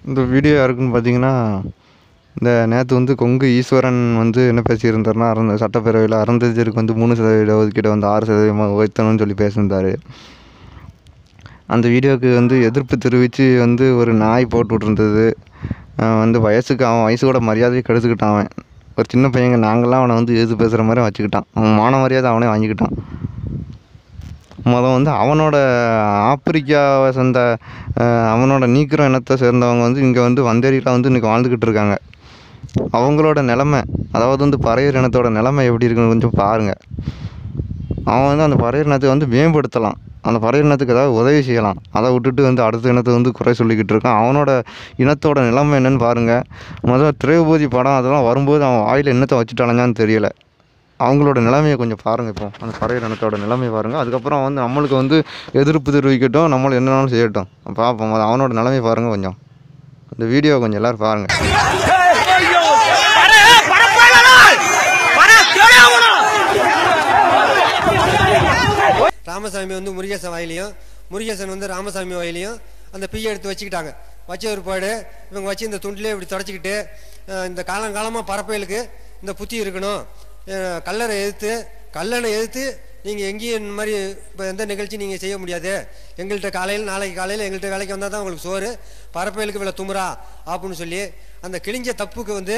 இந்த வீடியோ யாருக்குன்னு பார்த்தீங்கன்னா இந்த நேற்று வந்து கொங்கு ஈஸ்வரன் வந்து என்ன பேசியிருந்தாருன்னா அறந்த சட்டப்பேரவையில் அறந்ததிற்கு வந்து மூணு சதவீத ஒதுக்கீடு வந்து ஆறு சதவீதமாக உயர்த்தணும்னு சொல்லி பேசியிருந்தார் அந்த வீடியோவுக்கு வந்து எதிர்ப்பு தெரிவித்து வந்து ஒரு நாய் போட்டு விட்ருந்தது அவன் வந்து வயசுக்கு அவன் வயசோட மரியாதையை கெடுத்துக்கிட்டான் அவன் ஒரு சின்ன பையங்க நாங்கள்லாம் அவனை வந்து எதிர்த்து பேசுகிற மாதிரி வச்சுக்கிட்டான் அவன் மான மரியாதை அவனே வாங்கிக்கிட்டான் மொதல் வந்து அவனோட ஆப்பிரிக்காவை சேர்ந்த அஹ், அவனோட நீக்கிற இனத்தை சேர்ந்தவங்க வந்து இங்கே வந்து வந்தேரியில் வந்து இன்றைக்கி வாழ்ந்துக்கிட்டு இருக்காங்க அவங்களோட நிலமை அதாவது வந்து பறையர் இனத்தோட நிலமை எப்படி இருக்குன்னு கொஞ்சம் பாருங்கள் அவன் வந்து அந்த பறையர் இனத்தை வந்து மேம்படுத்தலாம் அந்த பறையர் இனத்துக்கு ஏதாவது உதவி செய்யலாம் அதை விட்டுட்டு வந்து அடுத்த இனத்தை வந்து குறை சொல்லிக்கிட்டு இருக்கான் அவனோட இனத்தோட நிலைமை என்னன்னு பாருங்கள் முதல்ல திரைபூதி படம் அதெல்லாம் வரும்போது அவன் வாயில் என்னத்தை வச்சுட்டு அலைஞ்சான்னு தெரியல அவங்களோட நிலைமையை கொஞ்சம் பாருங்கள் இப்போ அந்த பறையர் இனத்தோட நிலைமையை பாருங்கள் அதுக்கப்புறம் வந்து நம்மளுக்கு வந்து எதிர்ப்பு தெரிவிக்கட்டும் நம்மளை என்னன்னாலும் செய்யட்டும் பார்ப்போம் அது அவனோட நிலைமையை பாருங்கள் கொஞ்சம் இந்த வீடியோ கொஞ்சம் எல்லோரும் பாருங்கள் ராமசாமி வந்து முருகேசன் வாயிலையும் முருகேசன் வந்து ராமசாமி வாயிலையும் அந்த பீயை எடுத்து வச்சுக்கிட்டாங்க வச்ச ஒருபாடு இவங்க வச்சு இந்த துண்டிலே இப்படி தொடச்சிக்கிட்டு அஹ், இந்த காலங்காலமாக பரப்பைகளுக்கு இந்த புத்தி இருக்கணும் அஹ், கல்லறை எதிர்த்து கல்லணை எதிர்த்து நீங்கள் எங்கேயும் இந்த மாதிரி இப்போ எந்த நிகழ்ச்சி நீங்கள் செய்ய முடியாது எங்கள்கிட்ட காலையில் நாளைக்கு காலையில் எங்கள்கிட்ட வேலைக்கு வந்தால் தான் உங்களுக்கு சோறு பரப்பைகளுக்கு இவ்வளோ துமுறா அப்படின்னு சொல்லி அந்த கிழிஞ்ச தப்புக்கு வந்து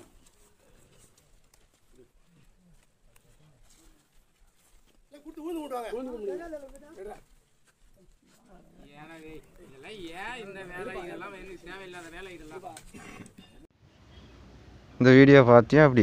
இதெல்லாம் ஏன் இந்த வேலை இதெல்லாம் எனக்கு தேவையில்லாத வேலை இதெல்லாம் இந்த வீடியோ பார்த்தியா அப்படி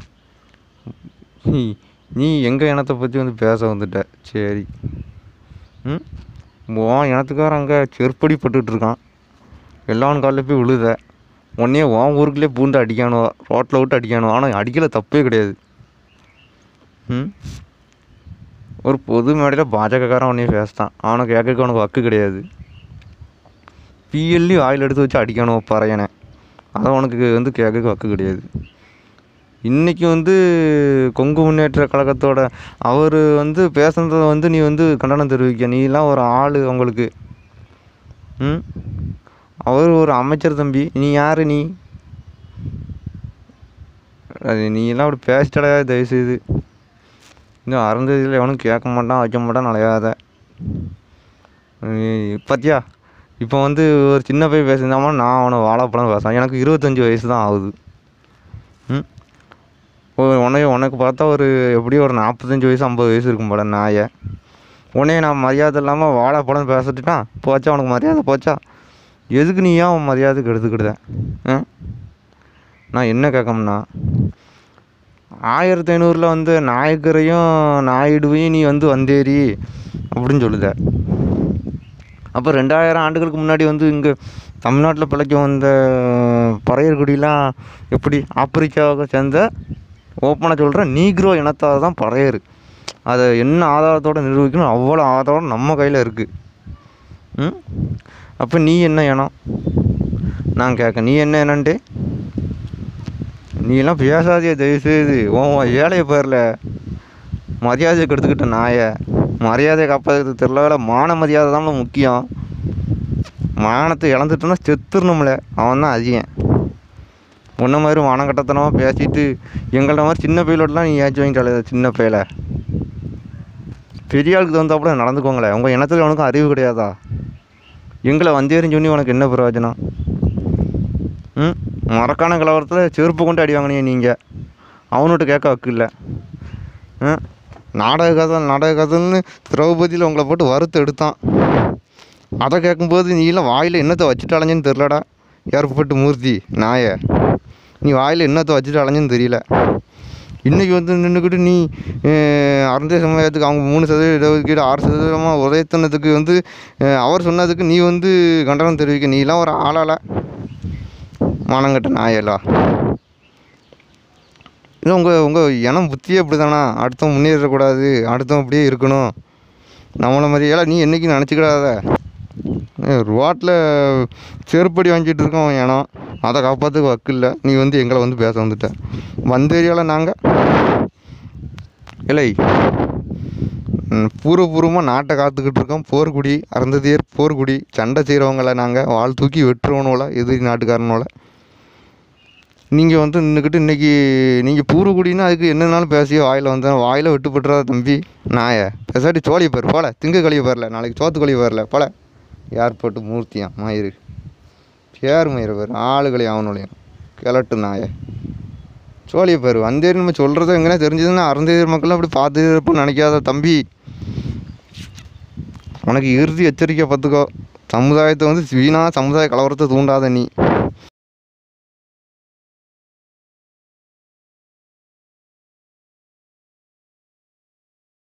நீ நீ எங்கள் இனத்தை பற்றி வந்து பேச வந்துட்ட சரி ம் உன் இனத்துக்காரன் அங்கே செருப்படி பட்டுட்டு இருக்கான் எல்லாரும் காலில் போய் விழுத உன்னையே உன் ஊருக்குள்ளே பூண்டு அடிக்கானுவா ரோட்டில் விட்டு அடிக்கானுவா ஆனால் அடிக்கல தப்பே கிடையாது ம் ஒரு பொது மேடையில் பாஜகக்காரன் உன்னையே பேசுதான் அவனை கேட்க உனக்கு வக்கு கிடையாது பிஎல்லி ஆயில் எடுத்து வச்சு அடிக்கணும் பறையனை அதை உனக்கு வந்து கேட்க வக்கு கிடையாது இன்றைக்கி வந்து கொங்கு முன்னேற்ற கழகத்தோட அவர் வந்து பேசுனதை வந்து நீ வந்து கண்டனம் தெரிவிக்க நீலாம் ஒரு ஆள் உங்களுக்கு ம் அவர் ஒரு அமைச்சர் தம்பி நீ யார் நீ அது நீ எல்லாம் அப்படி பேசிட்டடா தயவுசெய்து இன்னும் அறந்ததில் எவனும் கேட்க மாட்டான் வைக்க மாட்டான் நலையாத பார்த்தியா இப்போ வந்து ஒரு சின்ன பையன் பேசியிருந்தாமா நான் அவனை வாழைப்பழம் பேசுகிறேன் எனக்கு இருபத்தஞ்சி வயசு தான் ஆகுது ம் ஓ உனக்கு உனக்கு பார்த்தா ஒரு எப்படியும் ஒரு நாற்பத்தஞ்சு வயசு ஐம்பது வயசு இருக்கும் போல நாயை உன்னைய நான் மரியாதை இல்லாமல் வாழைப்பழம் பேசிட்டுட்டான் போச்சா உனக்கு மரியாதை போச்சா எதுக்கு நீ ஏன் உன் மரியாதைக்கு எடுத்துக்கிடுத ஆ நான் என்ன கேட்கணும்னா ஆயிரத்தி ஐநூறில் வந்து நாயக்கரையும் நாயுடுவையும் நீ வந்து வந்தேரி அப்படின்னு சொல்லுத அப்போ ரெண்டாயிரம் ஆண்டுகளுக்கு முன்னாடி வந்து இங்கே தமிழ்நாட்டில் பிழைக்க வந்த பறையர்குடிலாம் எப்படி ஆப்பிரிக்காவை சேர்ந்த ஓப்பனாக சொல்கிறேன் நீக்ரோ இனத்தால் தான் பறையர் அதை என்ன ஆதாரத்தோடு நிரூபிக்கணும் அவ்வளோ ஆதாரம் நம்ம கையில் இருக்குது ம் அப்போ நீ என்ன இனம் நான் கேட்க நீ என்ன இனன்ட்டு நீ எல்லாம் பேசாதே தயவுசெய்து உன் ஏழைய பேரில் மரியாதையை கெடுத்துக்கிட்ட நாயை மரியாதையை காப்பாற்றுறது தெரியல மான மரியாதை தான் முக்கியம் மானத்தை இழந்துட்டோன்னா செத்துடணும்ல அவன் தான் அதிகம் உன்ன மாதிரி மானக்கட்டத்தனமாக பேசிட்டு எங்கள்ட மாதிரி சின்ன பையலோடலாம் நீ ஏச்சு வாங்கிட்டாலே சின்ன பையல பெரிய ஆளுக்கு தகுந்தாப்புல நடந்துக்கோங்களேன் உங்கள் இனத்தில் உனக்கும் அறிவு கிடையாதா எங்களை வந்தேறின்னு சொல்லி உனக்கு என்ன பிரயோஜனம் ம் மரக்கான கலவரத்தில் செருப்பு கொண்டு அடி வாங்கினீங்க நீங்கள் அவனுகிட்ட கேட்க வக்கு இல்லை ம் நாடக கதை நாடக கதைன்னு திரௌபதியில் உங்களை போட்டு வறுத்து எடுத்தான் அதை கேட்கும்போது நீலாம் வாயில் என்னத்தை வச்சுட்டு அலைஞ்சேன்னு தெரிலடா ஏற்பட்டு மூர்த்தி நாயை நீ வாயில் என்னத்தை வச்சுட்டு அலைஞ்சேன்னு தெரியல இன்றைக்கி வந்து நின்றுக்கிட்டு நீ அஹ், அறந்தே சமுதாயத்துக்கு அவங்க மூணு சதவீத இடஒதுக்கீடு ஆறு சதவீதமாக உதயத்தினத்துக்கு வந்து அஹ், அவர் சொன்னதுக்கு நீ வந்து கண்டனம் தெரிவிக்க நீலாம் ஒரு ஆளால மானங்கட்ட நாயலா இல்லை உங்கள் உங்கள் இனம் புத்தியே அப்படி தானா அடுத்தவன் முன்னேறக்கூடாது அடுத்தவன் அப்படியே இருக்கணும் நம்மளை மாதிரி ஏலா நீ என்றைக்கும் நினச்சிக்கிடாத ரோட்டில் செருப்படி வாங்கிட்டு இருக்கோம் உன் இனம் அதை காப்பாற்றுக்கு வக்கு இல்லை நீ வந்து எங்களை வந்து பேச வந்துட்ட வந்த ஏரியாவில் நாங்கள் இல்லை ம், பூர்வபூர்வமாக நாட்டை காத்துக்கிட்டு இருக்கோம் போர்க்குடி அறந்ததியர் போர்க்குடி சண்டை செய்கிறவங்கள நாங்கள் வாள் தூக்கி வெட்டுறவனோல எதிரி நாட்டுக்காரனோல நீங்கள் வந்து நின்றுக்கிட்டு இன்றைக்கி நீங்கள் பூர்வக்குடின்னா அதுக்கு என்னன்னாலும் பேசியோ வாயில் வந்தேன் வாயில் விட்டு போட்டுறாத தம்பி நாய பெசாட்டி சோழியை பேர் போல திங்க கழிய பேரில் நாளைக்கு சோத்து கழிய பேரில் போல ஏர்போர்ட்டு மூர்த்தியான் மயிறு பேர் மயிறு பேர் ஆளுகளையும் அவனுடையும் கிழட்டு நாய சோழியை பேர் வந்தேரி நம்ம சொல்கிறது எங்கன்னா தெரிஞ்சதுன்னா அறந்தேரி மக்கள் அப்படி பார்த்து இருப்போம்னு நினைக்காத தம்பி உனக்கு இறுதி எச்சரிக்கை பார்த்துக்கோ சமுதாயத்தை வந்து வீணாக சமுதாய கலவரத்தை தூண்டாத நீ